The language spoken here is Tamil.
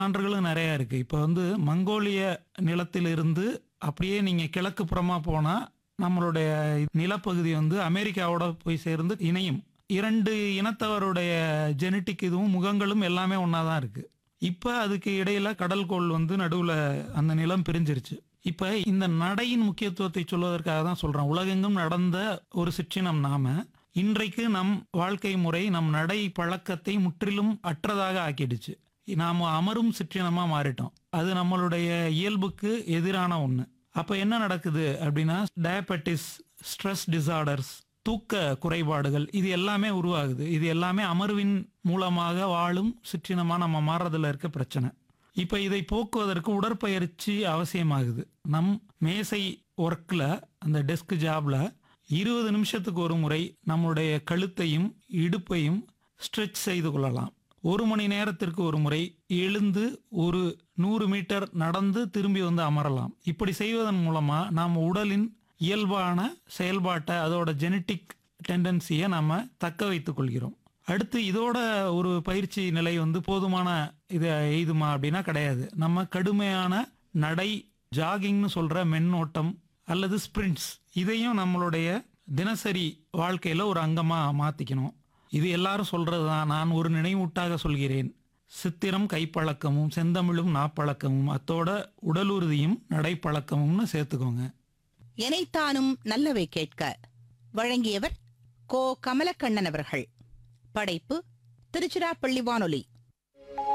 சான்றுகளும் நிறைய இருக்கு இப்போ வந்து மங்கோலிய நிலத்திலிருந்து அப்படியே நீங்க கிழக்கு புறமா போனா நம்மளுடைய நிலப்பகுதி வந்து அமெரிக்காவோட போய் சேர்ந்து இணையும் இரண்டு இனத்தவருடைய ஜெனட்டிக் இதுவும் முகங்களும் எல்லாமே ஒன்றா தான் இருக்கு இப்போ அதுக்கு இடையில கடல்கோள் வந்து நடுவில் அந்த நிலம் பிரிஞ்சிருச்சு இப்போ இந்த நடையின் முக்கியத்துவத்தை சொல்வதற்காக தான் சொல்றேன் உலகெங்கும் நடந்த ஒரு சிற்றினம் நாம இன்றைக்கு நம் வாழ்க்கை முறை நம் நடை பழக்கத்தை முற்றிலும் அற்றதாக ஆக்கிடுச்சு நாம அமரும் சிற்றினமா மாறிட்டோம் அது நம்மளுடைய இயல்புக்கு எதிரான ஒண்ணு அப்ப என்ன நடக்குது அப்படின்னா டயபெட்டிஸ் ஸ்ட்ரெஸ் டிசார்டர்ஸ் தூக்க குறைபாடுகள் இது எல்லாமே உருவாகுது இது எல்லாமே அமர்வின் மூலமாக வாழும் சிற்றினமா நம்ம மாறுறதுல இருக்க பிரச்சனை இப்ப இதை போக்குவதற்கு உடற்பயிற்சி அவசியமாகுது நம் மேசை ஒர்க்ல அந்த டெஸ்க் ஜாப்ல இருபது நிமிஷத்துக்கு ஒரு முறை நம்முடைய கழுத்தையும் இடுப்பையும் ஸ்ட்ரெச் செய்து கொள்ளலாம் ஒரு மணி நேரத்திற்கு ஒரு முறை எழுந்து ஒரு நூறு மீட்டர் நடந்து திரும்பி வந்து அமரலாம் இப்படி செய்வதன் மூலமா நாம் உடலின் இயல்பான செயல்பாட்டை அதோட ஜெனட்டிக் டெண்டன்சியை நாம தக்க வைத்துக் கொள்கிறோம் அடுத்து இதோட ஒரு பயிற்சி நிலை வந்து போதுமான இது எய்துமா அப்படின்னா கிடையாது நம்ம கடுமையான நடை ஜாகிங்னு சொல்ற மென்னோட்டம் அல்லது ஸ்பிரிண்ட்ஸ் இதையும் நம்மளுடைய தினசரி வாழ்க்கையில ஒரு அங்கமா மாத்திக்கணும் இது எல்லாரும் சொல்றதுதான் நான் ஒரு நினைவூட்டாக சொல்கிறேன் சித்திரம் கைப்பழக்கமும் செந்தமிழும் நாப்பழக்கமும் அத்தோட உடலுறுதியும் நடைப்பழக்கமும்னு சேர்த்துக்கோங்க எனைத்தானும் நல்லவை கேட்க வழங்கியவர் கோ கமலக்கண்ணன் அவர்கள் படைப்பு திருச்சிராப்பள்ளி வானொலி